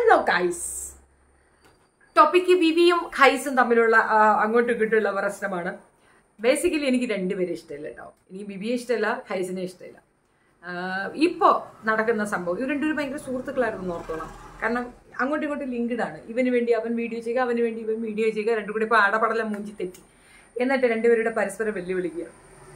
hello guys topic വിവിയും ഖൈസും തമ്മിലുള്ള ആ, അങ്ങോട്ടും ഇങ്ങോട്ടുള്ള പ്രശ്നമാണ് ബേസിക്കലി എനിക്ക് രണ്ടുപേരും ഇഷ്ടമില്ല കേട്ടോ എനിക്ക് ബിബിയെ ഇഷ്ടമില്ല ഖൈസിനെ ഇഷ്ടമില്ല ഇപ്പോൾ നടക്കുന്ന സംഭവം ഇവർ രണ്ടുപേരും ഭയങ്കര സുഹൃത്തുക്കളായിരുന്നു ഓർത്തോണം കാരണം അങ്ങോട്ടും ഇങ്ങോട്ടും ലിങ്ക്ഡ് ആണ് ഇവന് വേണ്ടി അവൻ വീഡിയോ ചെയ്യുക അവന് വേണ്ടി ഇവൻ വീഡിയോ ചെയ്യുക രണ്ടും കൂടി ഇപ്പോൾ ആടപടലം മൂഞ്ചി തെറ്റി എന്നിട്ട് രണ്ടുപേരുടെ പരസ്പരം വെല്ലുവിളിക്കുക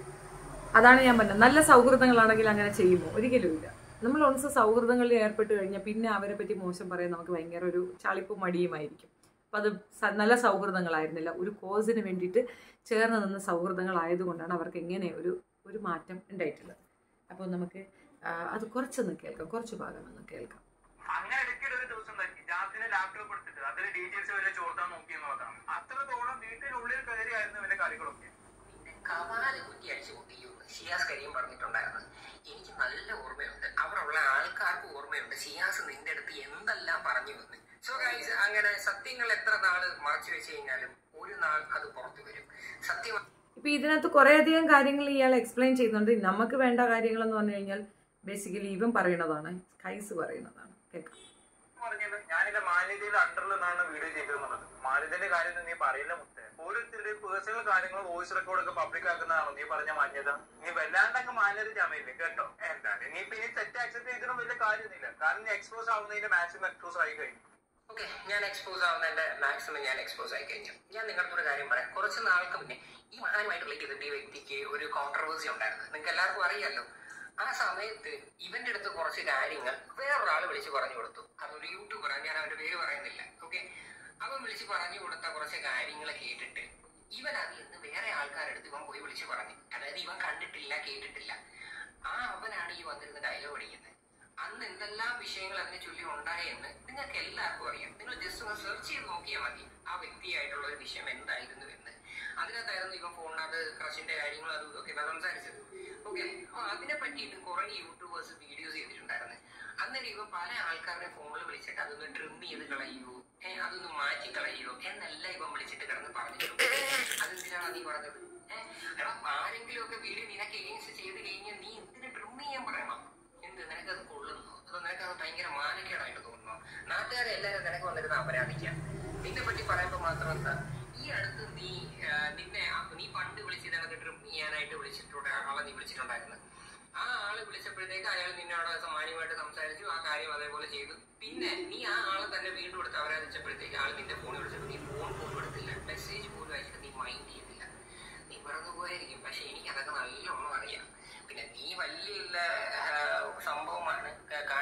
അതാണ് ഞാൻ പറഞ്ഞത് നല്ല സൗഹൃദങ്ങളാണെങ്കിൽ അങ്ങനെ ചെയ്യുമോ ഒരിക്കലും ഇല്ല നമ്മൾ ഒൺസ് സൗഹൃദങ്ങളിൽ ഏർപ്പെട്ട് കഴിഞ്ഞാൽ പിന്നെ അവരെ പറ്റി മോശം പറയാൻ നമുക്ക് ഭയങ്കര ഒരു ചളിപ്പും മടിയുമായിരിക്കും അപ്പം അത് സ- നല്ല സൗഹൃദങ്ങളായിരുന്നില്ല ഒരു കോസിന് വേണ്ടിയിട്ട് ചേർന്ന് നിന്ന സൗഹൃദങ്ങളായതുകൊണ്ടാണ് അവർക്ക് ഇങ്ങനെ ഒരു ഒരു മാറ്റം ഉണ്ടായിട്ടുള്ളത് അപ്പോൾ നമുക്ക് ആ, അത് കുറച്ചൊന്ന് കേൾക്കാം കുറച്ച് ഭാഗം ഒന്ന് കേൾക്കാം അങ്ങനെ ഇടയ്ക്കിടെ ഒരു ദിവസം ഉണ്ടാക്കി ജാസിന് ലാപ്ടോപ്പ് എടുത്തിട്ട് അതിൽ ഡീറ്റെയിൽസ് വരെ ചോർത്താൻ നോക്കി എന്നുള്ളതാണ് അത്രത്തോളം വീട്ടിനുള്ളിൽ കയറിയായിരുന്നു ഇവന്റെ കളികളൊക്കെ പിന്നെ കവാല് കുറ്റി അടിച്ചു പൊട്ടിക്കുമെന്ന് ഷിയാസ് കരീം പറഞ്ഞിട്ടുണ്ടായിരുന്നു എനിക്ക് നല്ല ഓർമ്മയുണ്ട് അവിടെയുള്ള ആൾക്കാർക്ക് ഓർമ്മയുണ്ട് ഷിയാസ് നിന്റെ അടുത്ത് എന്തെല്ലാം പറഞ്ഞു എന്ന് സോ ഗൈസ് അങ്ങനെ സത്യങ്ങൾ എത്ര നാള് മറച്ചു വെച്ച് കഴിഞ്ഞാലും ഒരു നാൾ അത് പുറത്തു വരും സത്യം ഇപ്പൊ ഇതിനകത്ത് കുറേയധികം കാര്യങ്ങൾ ഇയാൾ എക്സ്പ്ലെയിൻ ചെയ്യുന്നുണ്ട് നമുക്ക് വേണ്ട കാര്യങ്ങൾ എന്ന് പറഞ്ഞു കഴിഞ്ഞാൽ ബേസിക്കലി ഇവൻ പറയുന്നതാണ് കൈസ് പറയുന്നതാണ് കേൾക്കാം പറഞ്ഞത് ഞാനിന്റെ മാന്യതയുടെ അണ്ടറിൽ നിന്നാണ് വീഡിയോ ചെയ്തിരുന്നത് മാന്യതയുടെ കാര്യം നീ പറയില്ല മുത്തേ ഓരോരുത്തരുടെയും പേഴ്സണൽ കാര്യങ്ങൾ വോയിസ് റെക്കോർഡ് ഒക്കെ പബ്ലിക് ആക്കുന്നതാണോ നീ പറഞ്ഞ മാന്യത നീ വല്ലാണ്ടൊക്കെ മാന്യത ചമയില്ലേ കേട്ടോ എന്താണ് നീ പിന്നെ തെറ്റ് അക്സെപ്റ്റ് ചെയ്തിട്ടും വലിയ കാര്യമൊന്നുമില്ല കാരണം നീ എക്സ്പോസ് ആവുന്നതിന്റെ മാക്സിമം എക്സ്പോസ് ആയി കഴിഞ്ഞു ഓക്കെ ഞാൻ എക്സ്പോസ് ആവുന്നതിന്റെ മാക്സിമം ഞാൻ എക്സ്പോസ് ആയി കഴിഞ്ഞു ഞാൻ നിങ്ങളുടെ ഒരു കാര്യം പറയാം കുറച്ച് നാൾക്ക് മുന്നേ ഈ മഹാനുമായിട്ട് റിലേറ്റ് ചെയ്തിട്ട് ഈ വ്യക്തിക്ക് ഒരു കോൺട്രവേഴ്സി ഉണ്ടായിരുന്നു നിങ്ങൾക്ക് എല്ലാവർക്കും അറിയാലോ ആ സമയത്ത് ഇവന്റെ അടുത്ത് കുറച്ച് കാര്യങ്ങൾ വേറൊരാൾ വിളിച്ച് പറഞ്ഞു കൊടുത്തു അതൊരു യൂട്യൂബറാണ് ഞാൻ അവന്റെ പേര് പറയുന്നില്ല ഓക്കെ അവൻ വിളിച്ച് പറഞ്ഞു കൊടുത്ത കുറച്ച് കാര്യങ്ങൾ കേട്ടിട്ട് ഇവൻ അതിൽ നിന്ന് വേറെ ആൾക്കാരുടെ അടുത്ത് ഇവൻ പോയി വിളിച്ച് പറഞ്ഞു അതായത് ഇവൻ കണ്ടിട്ടില്ല കേട്ടിട്ടില്ല ആ അവനാണ് ഈ വന്നിരുന്ന ഡയലോഗ് അടിക്കുന്നത് അന്ന് എന്തെല്ലാം വിഷയങ്ങൾ അതിനെ ചൊല്ലി ഉണ്ടായെന്ന് നിങ്ങൾക്ക് എല്ലാവർക്കും അറിയാം നിങ്ങൾ ജസ്റ്റ് ഒന്ന് സെർച്ച് ചെയ്ത് നോക്കിയാൽ മതി ആ വ്യക്തിയായിട്ടുള്ള ഒരു വിഷയം എന്തായിരുന്നു എന്ന് അതിനകത്തായിരുന്നു ഇവൻ ഫോണിനകത്ത് ക്രഷിന്റെ കാര്യങ്ങളും അതും ഇതൊക്കെ ഇവൻ സംസാരിച്ചത് ഓക്കെ അപ്പൊ അതിനെ പറ്റിയിട്ട് കുറെ യൂട്യൂബേഴ്സ് വീഡിയോസ് ചെയ്തിട്ടുണ്ടായിരുന്നു അന്നേരം ഇവൻ പല ആൾക്കാരുടെ ഫോണിൽ വിളിച്ചിട്ട് അതൊന്ന് ട്രിം ചെയ്ത് കളയോ ഏഹ് അതൊന്ന് മാറ്റി കളയോ എന്നെല്ലാം ഇവൻ വിളിച്ചിട്ട് കിടന്ന് പറഞ്ഞിട്ടുണ്ട് അതെന്തിനാണ് നീ പറഞ്ഞത് ഏഹ് എടാ ആരെങ്കിലും ഒക്കെ വീഡിയോ നിനക്ക് എഗെയിൻസ്റ്റ് ചെയ്ത് കഴിഞ്ഞാൽ നീ എന്തിനു ട്രിം ചെയ്യാൻ പറയണം എന്ത് നിനക്കത് കൊള്ളുന്നു അതോ നിനക്കത് ഭയങ്കര മാനക്കേടായിട്ട് തോന്നുന്നു നാട്ടുകാരെ എല്ലാവരും നിനക്ക് വന്നിരുന്ന് അപരാധിക്കാം നിന്നെ പറ്റി പറയുമ്പോൾ മാത്രം എന്താ ഈ അടുത്ത് നീ ആ, നിന്നെ ആ, നീ പണ്ട് വിളിച്ചത് നിനക്ക് ട്രിം ചെയ്യാനായിട്ട് വിളിച്ചിട്ടുണ്ട് ആളെ നീ വിളിച്ചിട്ടുണ്ടായിരുന്നു ആ ആള് വിളിച്ചപ്പോഴത്തേക്ക് അയാൾ നിന്നോട് സമാന്യമായിട്ട് സംസാരിച്ചു ആ കാര്യം അതേപോലെ ചെയ്തു പിന്നെ നീ ആ ആളെ തന്നെ വീണ്ടും എടുത്ത് അപരാധിച്ചപ്പോഴത്തേക്ക് ആൾ നിന്റെ ഫോണിൽ വിളിച്ചപ്പോൾ നീ ഫോൺ പോലും എടുത്തില്ല മെസ്സേജ് പോലും അയച്ചിട്ട് നീ മൈൻഡ് ചെയ്തില്ല നീ മറന്നു പോയായിരിക്കും പക്ഷെ എനിക്ക് അതൊക്കെ നല്ലോണം അറിയാം പിന്നെ നീ വലിയ ആ, സംഭവമാണ്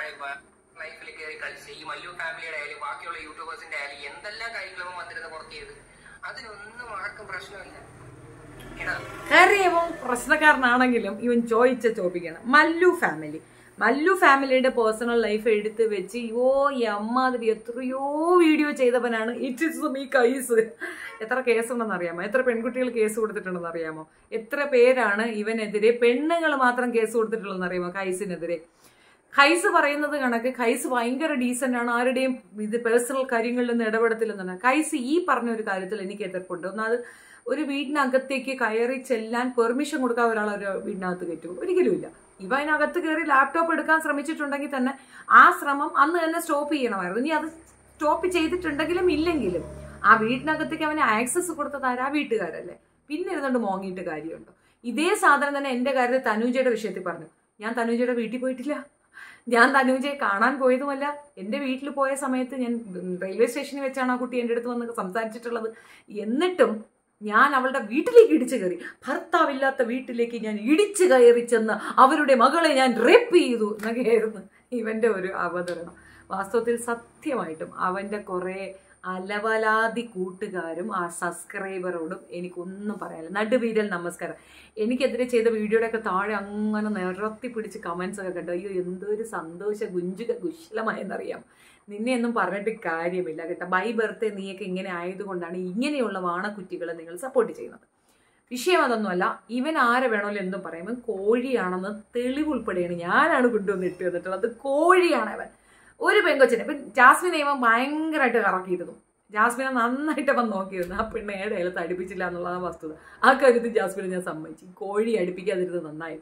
ലൈഫിൽ കയറി കളിച്ച് ഈ മല്ലു ഫാമിലിയുടെ ആയാലും ബാക്കിയുള്ള യൂട്യൂബേഴ്സിന്റെ ആയാലും എന്തെല്ലാം കാര്യങ്ങളും വന്നിരുന്ന് പുറത്ത് ചെയ്ത് അതിനൊന്നും ആർക്കും പ്രശ്നമില്ല എടാ കാര്യം ഇവൻ പ്രശ്നക്കാരനാണെങ്കിലും ഇവൻ ചോദിച്ച ചോദിക്കണം മല്ലു ഫാമിലി മല്ലു ഫാമിലിയുടെ പേഴ്സണൽ ലൈഫ് എടുത്ത് വെച്ച് യോ ഈ അമ്മാതിരി എത്രയോ വീഡിയോ ചെയ്തവനാണ് ഇറ്റ് ഇസ് മീ കൈസ് എത്ര കേസുണ്ടെന്ന് അറിയാമോ എത്ര പെൺകുട്ടികൾ കേസ് കൊടുത്തിട്ടുണ്ടെന്ന് അറിയാമോ എത്ര പേരാണ് ഇവനെതിരെ പെണ്ണുങ്ങൾ മാത്രം കേസ് കൊടുത്തിട്ടുള്ളതെന്ന് അറിയാമോ കൈസിനെതിരെ ഖൈസ് പറയുന്നത് കണക്ക് ഖൈസ് ഭയങ്കര ഡീസന്റ് ആണ് ആരുടെയും ഇത് പേഴ്സണൽ കാര്യങ്ങളിലൊന്നും ഇടപെടത്തില്ലെന്നാണ് ഖൈസ് ഈ പറഞ്ഞ ഒരു കാര്യത്തിൽ എനിക്ക് എതിർപ്പുണ്ട് ഒന്നത് ഒരു വീടിനകത്തേക്ക് കയറി ചെല്ലാൻ പെർമിഷൻ കൊടുക്കാൻ ഒരാൾ ഒരു വീടിനകത്ത് കയറ്റും ഒരിക്കലും ഇല്ല ഇവ അതിനകത്ത് കയറി ലാപ്ടോപ്പ് എടുക്കാൻ ശ്രമിച്ചിട്ടുണ്ടെങ്കിൽ തന്നെ ആ ശ്രമം അന്ന് തന്നെ സ്റ്റോപ്പ് ചെയ്യണമായിരുന്നു ഇനി അത് സ്റ്റോപ്പ് ചെയ്തിട്ടുണ്ടെങ്കിലും ഇല്ലെങ്കിലും ആ വീടിനകത്തേക്ക് അവന് ആക്സസ് കൊടുത്തത് ആരാ വീട്ടുകാരല്ലേ പിന്നെ ഇരുന്നുകൊണ്ട് മോങ്ങിയിട്ട് കാര്യമുണ്ടോ ഇതേ സാധനം തന്നെ എൻ്റെ കാര്യത്തിൽ തനൂജയുടെ വിഷയത്തിൽ പറഞ്ഞു ഞാൻ തനൂജയുടെ വീട്ടിൽ പോയിട്ടില്ല ഞാൻ തനൂജയെ കാണാൻ പോയതുമല്ല എൻ്റെ വീട്ടിൽ പോയ സമയത്ത് ഞാൻ റെയിൽവേ സ്റ്റേഷനിൽ വെച്ചാണ് ആ കുട്ടി എൻ്റെ അടുത്ത് വന്ന് സംസാരിച്ചിട്ടുള്ളത് എന്നിട്ടും ഞാൻ അവളുടെ വീട്ടിലേക്ക് ഇടിച്ചു കയറി ഭർത്താവില്ലാത്ത വീട്ടിലേക്ക് ഞാൻ ഇടിച്ചു കയറി ചെന്ന് അവരുടെ മകളെ ഞാൻ റേപ്പ് ചെയ്തു എന്നൊക്കെയായിരുന്നു ഇവൻ്റെ ഒരു അവതരണം വാസ്തവത്തിൽ സത്യമായിട്ടും അവൻ്റെ കുറേ അലവലാതി കൂട്ടുകാരും ആ സബ്സ്ക്രൈബറോടും എനിക്കൊന്നും പറയാനില്ല നടുവീരൽ നമസ്കാരം എനിക്കെതിരെ ചെയ്ത വീഡിയോയുടെ ഒക്കെ താഴെ അങ്ങനെ നിരത്തി പിടിച്ച് കമൻസ് ഒക്കെ കണ്ടു അയ്യോ എന്തൊരു സന്തോഷ ഗുഞ്ചുക കുശലമായെന്നറിയാം നിന്നെ ഒന്നും പറഞ്ഞിട്ട് കാര്യമില്ല കേട്ടോ ബൈ ബർത്ത് നീയൊക്കെ ഇങ്ങനെ ആയതുകൊണ്ടാണ് ഇങ്ങനെയുള്ള വാണക്കുറ്റികളെ നിങ്ങൾ സപ്പോർട്ട് ചെയ്യുന്നത് വിഷയം അതൊന്നുമല്ല ഇവൻ ആരെ വേണമല്ലോ എന്തും പറയും ഇവൻ കോഴിയാണെന്ന് തെളിവ് ഉൾപ്പെടെയാണ് ഞാനാണ് കൊണ്ടുവന്ന് ഇട്ട് തന്നിട്ടുള്ളത് കോഴിയാണ് അവൻ ഒരു പെങ്കൊച്ചിനെ ഇപ്പം ജാസ്മിനെ ഇവൻ ഭയങ്കരമായിട്ട് കറക്കിയിരുന്നു ജാസ്മിനെ നന്നായിട്ട് അവൻ നോക്കിയിരുന്നു ആ പെണ്ണെ ഏടയിൽ തടിപ്പിച്ചില്ല എന്നുള്ളതാണ് വസ്തുത ആ കാര്യത്തിൽ ജാസ്മിനെ ഞാൻ സമ്മതിച്ചു കോഴി അടുപ്പിക്കാതിരുന്നത് നന്നായി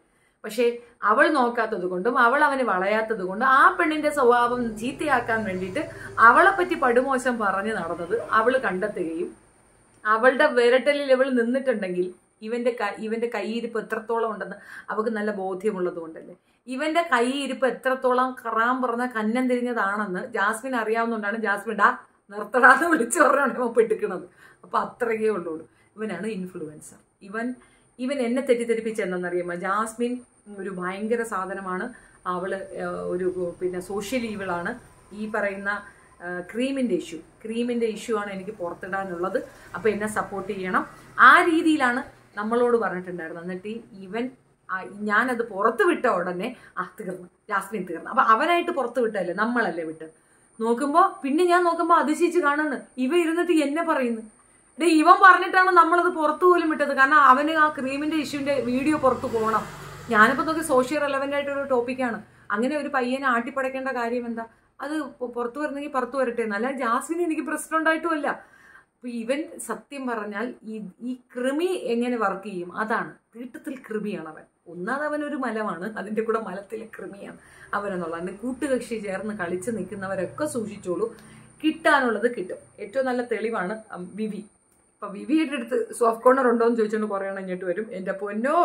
പക്ഷേ അവൾ നോക്കാത്തത് കൊണ്ടും അവൾ അവന് വളയാത്തത് കൊണ്ടും ആ പെണ്ണിന്റെ സ്വഭാവം ചീത്തയാക്കാൻ വേണ്ടിയിട്ട് അവളെ പറ്റി പടുമോശം പറഞ്ഞു നടന്നത് അവള് കണ്ടെത്തുകയും അവളുടെ വിരട്ടലിൽ ഇവൾ നിന്നിട്ടുണ്ടെങ്കിൽ ഇവന്റെ ക- ഇവന്റെ കൈയിരിപ്പ് എത്രത്തോളം ഉണ്ടെന്ന് അവൾക്ക് നല്ല ബോധ്യമുള്ളത് കൊണ്ടല്ലേ ഇവന്റെ കൈയിരിപ്പ് എത്രത്തോളം കറാൻ പറഞ്ഞ കന്നം തിരിഞ്ഞതാണെന്ന് ജാസ്മിൻ അറിയാവുന്നതുകൊണ്ടാണ് ജാസ്മിൻ ഡാ നിർത്തടാന്ന് വിളിച്ചു പറഞ്ഞാണ് ഇവൻ പെട്ടിക്കണത് അപ്പൊ അത്രയേ ഉള്ളൂ ഇവനാണ് ഇൻഫ്ലുവൻസർ ഇവൻ ഇവൻ എന്നെ തെറ്റിദ്ധരിപ്പിച്ച എന്തെന്നറിയാമോ ജാസ്മിൻ ഒരു ഭയങ്കര സാധനമാണ് അവള് ഏഹ്, ഒരു പിന്നെ സോഷ്യൽ ഈവിളാണ് ഈ പറയുന്ന ക്രീമിന്റെ ഇഷ്യൂ ക്രീമിന്റെ ഇഷ്യൂ ആണ് എനിക്ക് പുറത്തിടാനുള്ളത് അപ്പൊ എന്നെ സപ്പോർട്ട് ചെയ്യണം ആ രീതിയിലാണ് നമ്മളോട് പറഞ്ഞിട്ടുണ്ടായിരുന്നത് എന്നിട്ട് ഈ ഇവൻ ആ, ഞാനത് പുറത്ത് വിട്ട ഉടനെ ആ തീർന്നു ജാസ്മിൻ തീർന്നു അപ്പൊ അവനായിട്ട് പുറത്ത് വിട്ടല്ലേ നമ്മളല്ലേ വിട്ട് നോക്കുമ്പോ പിന്നെ ഞാൻ നോക്കുമ്പോ അതിശയിച്ച് കാണുന്നു ഇവ ഇരുന്നിട്ട് എന്നെ പറയുന്നു ഡേ ഇവൻ പറഞ്ഞിട്ടാണ് നമ്മളത് പുറത്തു പോലും വിട്ടത് കാരണം അവന് ആ ക്രീമിന്റെ ഇഷ്യൂന്റെ വീഡിയോ പുറത്തു പോകണം ഞാനിപ്പോ നോക്കി സോഷ്യൽ റെലവെന്റ് ആയിട്ടൊരു ടോപ്പിക്കാണ് അങ്ങനെ ഒരു പയ്യനെ ആട്ടിപ്പടയ്ക്കേണ്ട കാര്യം എന്താ അത് പൊ- പുറത്തു വരണമെങ്കിൽ പുറത്തു വരട്ടെ എന്നല്ല ജാസ്മിന് എനിക്ക് പ്രശ്നം ഉണ്ടായിട്ടുമല്ല അപ്പൊ ഇവൻ സത്യം പറഞ്ഞാൽ ഈ ഈ കൃമി എങ്ങനെ വർക്ക് ചെയ്യും അതാണ് തീട്ടത്തിൽ കൃമിയാണ് അവൻ ഒന്നാമത് അവൻ ഒരു മലമാണ് അതിന്റെ കൂടെ മലത്തിലെ കൃമിയാണ് അവനെന്നുള്ളത് അതിന്റെ കൂട്ടുകക്ഷി ചേർന്ന് കളിച്ച് നിൽക്കുന്നവരൊക്കെ സൂക്ഷിച്ചോളൂ കിട്ടാനുള്ളത് കിട്ടും ഏറ്റവും നല്ല തെളിവാണ് ഉം, വിവി അപ്പൊ വിവിയുടെ അടുത്ത് സോഫ്റ്റ് കോർണർ ഉണ്ടോ എന്ന് ചോദിച്ചുകൊണ്ട് കുറേ എണ്ണം ഇങ്ങോട്ട് വരും എന്റെ പൊന്നോ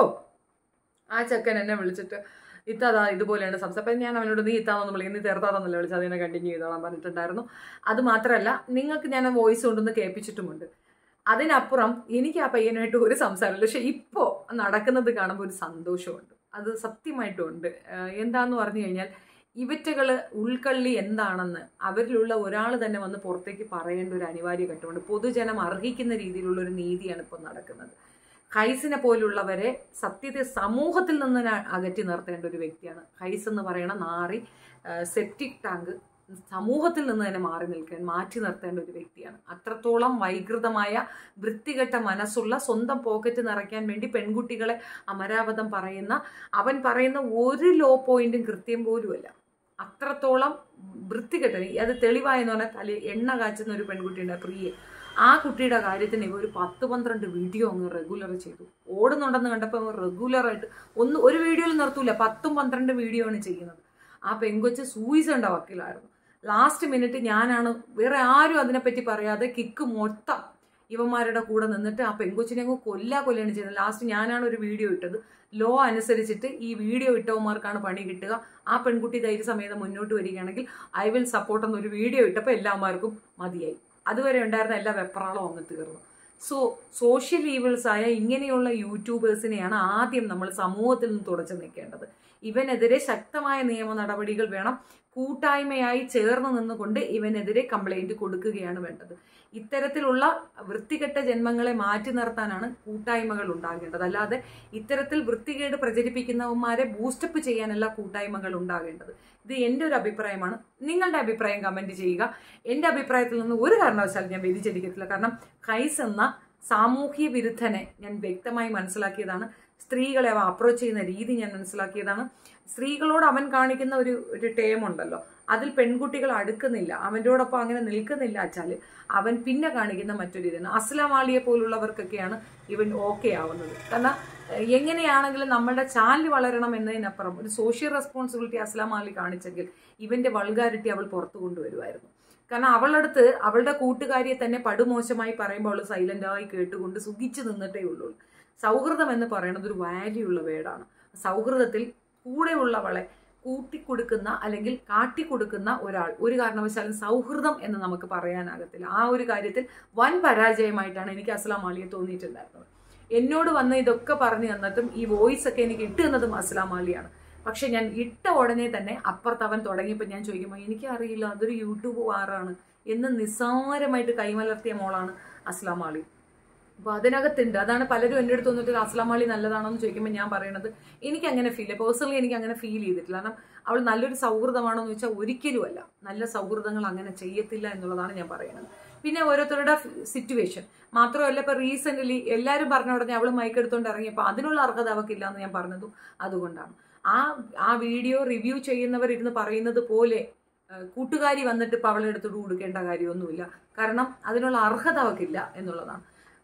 ആ ചെക്കൻ എന്നെ വിളിച്ചിട്ട് ഇത്താതാ ഇതുപോലെയാണ് സംസാരം അപ്പം ഞാൻ അവനോട് നീ ഇത്താന്നൊന്നും വിളിക്കും നീ തീർത്താന്നല്ല വിളിച്ചത് അതിനെ കണ്ടിന്യൂ ചെയ്തോളാൻ പറഞ്ഞിട്ടുണ്ടായിരുന്നു അത് മാത്രമല്ല നിങ്ങൾക്ക് ഞാൻ വോയിസ് കൊണ്ടൊന്ന് കേൾപ്പിച്ചിട്ടുമുണ്ട് അതിനപ്പുറം എനിക്ക് ആ പയ്യനായിട്ട് ഒരു സംസാരമില്ല പക്ഷെ ഇപ്പോൾ നടക്കുന്നത് കാണുമ്പോൾ ഒരു സന്തോഷമുണ്ട് അത് സത്യമായിട്ടും ഉണ്ട് ആഹ് എന്താന്ന് പറഞ്ഞു കഴിഞ്ഞാൽ ഇവറ്റകൾ ഉൾക്കള്ളി എന്താണെന്ന് അവരിലുള്ള ഒരാൾ തന്നെ വന്ന് പുറത്തേക്ക് പറയേണ്ട ഒരു അനിവാര്യ ഘട്ടമുണ്ട് പൊതുജനം അർഹിക്കുന്ന രീതിയിലുള്ള ഒരു നീതിയാണ് ഇപ്പോൾ നടക്കുന്നത് ഹൈസിനെ പോലുള്ളവരെ സത്യത്തെ സമൂഹത്തിൽ നിന്ന് ഞാൻ അകറ്റി നിർത്തേണ്ട ഒരു വ്യക്തിയാണ് ഹൈസ് എന്ന് പറയുന്ന നാറി സെപ്റ്റിക് ടാങ്ക് സമൂഹത്തിൽ നിന്ന് തന്നെ മാറി നിൽക്കാൻ മാറ്റി നിർത്തേണ്ട ഒരു വ്യക്തിയാണ് അത്രത്തോളം വൈകൃതമായ വൃത്തികെട്ട മനസ്സുള്ള സ്വന്തം പോക്കറ്റ് നിറയ്ക്കാൻ വേണ്ടി പെൺകുട്ടികളെ അമരാവതം പറയുന്ന അവൻ പറയുന്ന ഒരു ലോ പോയിന്റും കൃത്യം പോലുമല്ല അത്രത്തോളം വൃത്തികെട്ട അത് തെളിവായെന്ന് പറഞ്ഞാൽ തലേ എണ്ണ കാച്ചുന്ന ഒരു പെൺകുട്ടിയുണ്ട് പ്രിയെ ആ കുട്ടിയുടെ കാര്യത്തിന് ഇവ ഒരു പത്ത് പന്ത്രണ്ട് വീഡിയോ അങ്ങ് റെഗുലർ ചെയ്തു ഓടുന്നുണ്ടെന്ന് കണ്ടപ്പോൾ റെഗുലറായിട്ട് ഒന്ന് ഒരു വീഡിയോയിൽ നിർത്തൂല പത്തും പന്ത്രണ്ട് വീഡിയോ ആണ് ചെയ്യുന്നത് ആ പെങ്കൊച്ച് സൂയിസണ്ട വക്കീലായിരുന്നു ലാസ്റ്റ് മിനിറ്റ് ഞാനാണ് വേറെ ആരും അതിനെപ്പറ്റി പറയാതെ കിക്ക് മൊത്തം ഇവന്മാരുടെ കൂടെ നിന്നിട്ട് ആ പെങ്കൊച്ചിനെ അങ്ങ് കൊല്ലാ കൊല്ലാണ് ചെയ്യുന്നത് ലാസ്റ്റ് ഞാനാണ് ഒരു വീഡിയോ ഇട്ടത് ലോ അനുസരിച്ചിട്ട് ഈ വീഡിയോ ഇട്ടവന്മാർക്കാണ് പണി കിട്ടുക ആ പെൺകുട്ടി ധൈര്യസമേതം മുന്നോട്ട് വരികയാണെങ്കിൽ ഐ വിൽ സപ്പോർട്ട് എന്നൊരു വീഡിയോ ഇട്ടപ്പോൾ എല്ലാമാർക്കും മതിയായി അതുവരെ ഉണ്ടായിരുന്ന എല്ലാ വെപ്രാളവും അങ്ങ് തീർന്നു സോ സോഷ്യൽ ഈവിൾസ് ആയ ഇങ്ങനെയുള്ള യൂട്യൂബേഴ്സിനെയാണ് ആദ്യം നമ്മൾ സമൂഹത്തിൽ നിന്ന് തുടച്ചു നിൽക്കേണ്ടത് ഇവനെതിരെ ശക്തമായ നിയമ നടപടികൾ വേണം കൂട്ടായ്മയായി ചേർന്ന് നിന്നുകൊണ്ട് ഇവനെതിരെ കംപ്ലൈന്റ് കൊടുക്കുകയാണ് വേണ്ടത് ഇത്തരത്തിലുള്ള വൃത്തികെട്ട ജന്മങ്ങളെ മാറ്റി നിർത്താനാണ് കൂട്ടായ്മകൾ ഉണ്ടാകേണ്ടത് അല്ലാതെ ഇത്തരത്തിൽ വൃത്തികേട് പ്രചരിപ്പിക്കുന്നവന്മാരെ ബൂസ്റ്റപ്പ് ചെയ്യാനല്ല കൂട്ടായ്മകൾ ഉണ്ടാകേണ്ടത് ഇത് എൻ്റെ ഒരു അഭിപ്രായമാണ് നിങ്ങളുടെ അഭിപ്രായം കമന്റ് ചെയ്യുക എൻ്റെ അഭിപ്രായത്തിൽ നിന്ന് ഒരു കാരണവശാലും ഞാൻ വ്യതിചലിക്കത്തില്ല കാരണം കൈസ് എന്ന സാമൂഹ്യ വിരുദ്ധനെ ഞാൻ വ്യക്തമായി മനസ്സിലാക്കിയതാണ് സ്ത്രീകളെ അവ അപ്രോച്ച് ചെയ്യുന്ന രീതി ഞാൻ മനസ്സിലാക്കിയതാണ് സ്ത്രീകളോട് അവൻ കാണിക്കുന്ന ഒരു ഒരു ടേം ഉണ്ടല്ലോ അതിൽ പെൺകുട്ടികൾ അടുക്കുന്നില്ല അവൻ്റെയോടൊപ്പം അങ്ങനെ നിൽക്കുന്നില്ല വെച്ചാൽ അവൻ പിന്നെ കാണിക്കുന്ന മറ്റൊരു ഇതാണ് അസ്ലാം ആളിയെ പോലുള്ളവർക്കൊക്കെയാണ് ഇവൻ ഓക്കെ ആവുന്നത് കാരണം ഏഹ്, എങ്ങനെയാണെങ്കിലും നമ്മളുടെ ചാനൽ വളരണം എന്നതിനപ്പുറം ഒരു സോഷ്യൽ റെസ്പോൺസിബിലിറ്റി അസ്ലാം ആലി കാണിച്ചെങ്കിൽ ഇവന്റെ വൾഗാരിറ്റി അവൾ പുറത്തു കൊണ്ടുവരുമായിരുന്നു കാരണം അവളടുത്ത് അവളുടെ കൂട്ടുകാരിയെ തന്നെ പടുമോശമായി പറയുമ്പോൾ അവൾ സൈലന്റ് ആയി കേട്ടുകൊണ്ട് സുഖിച്ചു നിന്നിട്ടേ ഉള്ളൂ സൗഹൃദം എന്ന് പറയുന്നത് ഒരു വാല്യൂ ഉള്ള വേർഡാണ് സൗഹൃദത്തിൽ കൂടെയുള്ളവളെ കൂട്ടിക്കൊടുക്കുന്ന അല്ലെങ്കിൽ കാട്ടിക്കൊടുക്കുന്ന ഒരാൾ ഒരു കാരണവശാലും സൗഹൃദം എന്ന് നമുക്ക് പറയാനാകത്തില്ല ആ ഒരു കാര്യത്തിൽ വൻ പരാജയമായിട്ടാണ് എനിക്ക് അസ്ലാം അലിയെ തോന്നിയിട്ടുണ്ടായിരുന്നത് എന്നോട് വന്ന് ഇതൊക്കെ പറഞ്ഞു തന്നിട്ടും ഈ വോയിസ് ഒക്കെ എനിക്ക് ഇട്ട് തന്നതും അസ്ലാം അലിയാണ് പക്ഷെ ഞാൻ ഇട്ട ഉടനെ തന്നെ അപ്പുറത്ത് അവൻ തുടങ്ങിയപ്പോൾ ഞാൻ ചോദിക്കുമ്പോൾ എനിക്ക് അറിയില്ല അതൊരു യൂട്യൂബ് വാറാണ് എന്ന് നിസ്സാരമായിട്ട് കൈമലർത്തിയ മോളാണ് അസ്ലാം അലി അപ്പോൾ അതിനകത്തുണ്ട് അതാണ് പലരും എൻ്റെ അടുത്ത് വന്നിട്ട് അസ്ലാം അലി നല്ലതാണോ എന്ന് ചോദിക്കുമ്പോൾ ഞാൻ പറയണത് എനിക്ക് അങ്ങനെ ഫീൽ പേഴ്സണലി എനിക്ക് അങ്ങനെ ഫീൽ ചെയ്തിട്ടില്ല കാരണം അവൾ നല്ലൊരു സൗഹൃദമാണോ എന്ന് വെച്ചാൽ ഒരിക്കലും അല്ല നല്ല സൗഹൃദങ്ങൾ അങ്ങനെ ചെയ്യത്തില്ല എന്നുള്ളതാണ് ഞാൻ പറയുന്നത് പിന്നെ ഓരോരുത്തരുടെ സിറ്റുവേഷൻ മാത്രമല്ല ഇപ്പൊ റീസെന്റ് എല്ലാവരും പറഞ്ഞ ഉടനെ അവൾ മയക്കെടുത്തോണ്ട് ഇറങ്ങിയപ്പോൾ അതിനുള്ള അർഹത അവൾക്കില്ല എന്ന് ഞാൻ പറഞ്ഞതും അതുകൊണ്ടാണ് ആ ആ വീഡിയോ റിവ്യൂ ചെയ്യുന്നവർ ഇരുന്ന് പറയുന്നത് പോലെ ഏഹ്, കൂട്ടുകാരി വന്നിട്ട് ഇപ്പൊ അവളെ എടുത്തോട്ട് കൊടുക്കേണ്ട കാര്യമൊന്നുമില്ല കാരണം അതിനുള്ള അർഹത അവൾക്കില്ല എന്നുള്ളതാണ്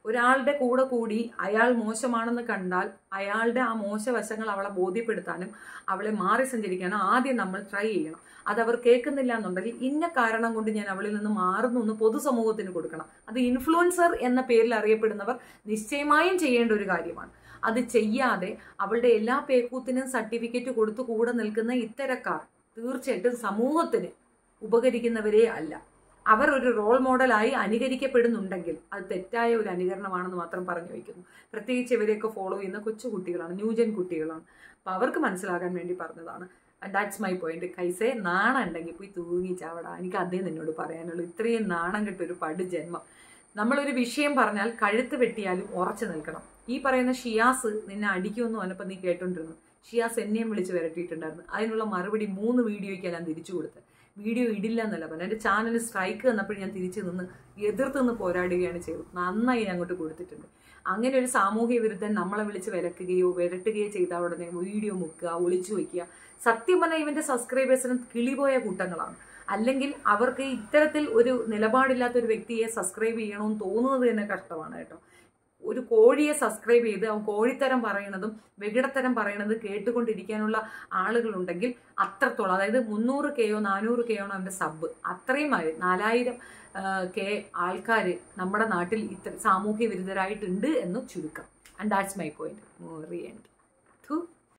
ഒരാളുടെ കൂടെ കൂടി അയാൾ മോശമാണെന്ന് കണ്ടാൽ അയാളുടെ ആ മോശവശങ്ങൾ അവളെ ബോധ്യപ്പെടുത്താനും അവളെ മാറി സഞ്ചരിക്കാനും ആദ്യം നമ്മൾ ട്രൈ ചെയ്യണം അത് അവർ കേൾക്കുന്നില്ല എന്നുണ്ടെങ്കിൽ ഇന്ന കാരണം കൊണ്ട് ഞാൻ അവളിൽ നിന്ന് മാറുന്നു എന്ന് പൊതുസമൂഹത്തിന് കൊടുക്കണം അത് ഇൻഫ്ലുവൻസർ എന്ന പേരിൽ അറിയപ്പെടുന്നവർ നിശ്ചയമായും ചെയ്യേണ്ട ഒരു കാര്യമാണ് അത് ചെയ്യാതെ അവളുടെ എല്ലാ പേക്കൂത്തിനും സർട്ടിഫിക്കറ്റ് കൊടുത്തു കൂടെ നിൽക്കുന്ന ഇത്തരക്കാർ തീർച്ചയായിട്ടും സമൂഹത്തിന് ഉപകരിക്കുന്നവരേ അല്ല അവർ ഒരു റോൾ മോഡലായി അനുകരിക്കപ്പെടുന്നുണ്ടെങ്കിൽ അത് തെറ്റായ ഒരു അനുകരണമാണെന്ന് മാത്രം പറഞ്ഞു വയ്ക്കുന്നു പ്രത്യേകിച്ച് ഇവരെയൊക്കെ ഫോളോ ചെയ്യുന്ന കൊച്ചു കുട്ടികളാണ് ന്യൂജൻ കുട്ടികളാണ് അപ്പോൾ അവർക്ക് മനസ്സിലാകാൻ വേണ്ടി പറഞ്ഞതാണ് ദാറ്റ്സ് മൈ പോയിന്റ് കൈസേ നാണം ഉണ്ടെങ്കിൽ പോയി തൂങ്ങി ചാവടാ എനിക്ക് അതേ നിന്നോട് പറയാനുള്ളൂ ഇത്രയും നാണം കെട്ടൊരു പട് ജന്മം നമ്മളൊരു വിഷയം പറഞ്ഞാൽ കഴുത്ത് വെട്ടിയാലും ഉറച്ചു നിൽക്കണം ഈ പറയുന്ന ഷിയാസ് നിന്നെ അടിക്കുമെന്ന് പറഞ്ഞപ്പോൾ നീ കേട്ടോണ്ടിരുന്നു ഷിയാസ് എന്നെയും വിളിച്ച് വരട്ടിയിട്ടുണ്ടായിരുന്നു അതിനുള്ള മറുപടി മൂന്ന് വീഡിയോയ്ക്ക് ഞാൻ തിരിച്ചു കൊടുത്തത് വീഡിയോ ഇടില്ല എന്നല്ല പറഞ്ഞു എൻ്റെ ചാനൽ സ്ട്രൈക്ക് തന്നപ്പോൾ ഞാൻ തിരിച്ചു നിന്ന് എതിർത്ത് നിന്ന് പോരാടുകയാണ് ചെയ്തത് നന്നായി ഞാൻ അങ്ങോട്ട് കൊടുത്തിട്ടുണ്ട് അങ്ങനെ ഒരു സാമൂഹ്യ വിരുദ്ധൻ നമ്മളെ വിളിച്ച് വിലക്കുകയോ വിരട്ടുകയോ ചെയ്ത ഉടനെ വീഡിയോ മുക്കുക ഒളിച്ചു വയ്ക്കുക സത്യം പറഞ്ഞാൽ ഇവന്റെ സബ്സ്ക്രൈബേഴ്സിന് കിളിപോയ കൂട്ടങ്ങളാണ് അല്ലെങ്കിൽ അവർക്ക് ഇത്തരത്തിൽ ഒരു നിലപാടില്ലാത്ത ഒരു വ്യക്തിയെ സബ്സ്ക്രൈബ് ചെയ്യണമെന്ന് തോന്നുന്നത് തന്നെ കഷ്ടമാണ് കേട്ടോ ഒരു കോഴിയെ സബ്സ്ക്രൈബ് ചെയ്ത് അവൻ കോഴിത്തരം പറയണതും വെകിടത്തരം പറയണത് കേട്ടുകൊണ്ടിരിക്കാനുള്ള ആളുകളുണ്ടെങ്കിൽ അത്രത്തോളം അതായത് മുന്നൂറ് കെയോ നാനൂറ് കെയോ ആണ് അവൻ്റെ സബ് അത്രയും ആയി നാലായിരം കെ ആൾക്കാർ നമ്മുടെ നാട്ടിൽ ഇത്ര സാമൂഹ്യ വിരുദ്ധരായിട്ടുണ്ട് എന്ന് ചുരുക്കം ആൻഡ് ദാറ്റ്സ് മൈ പോയിന്റ് റിയൻഡ്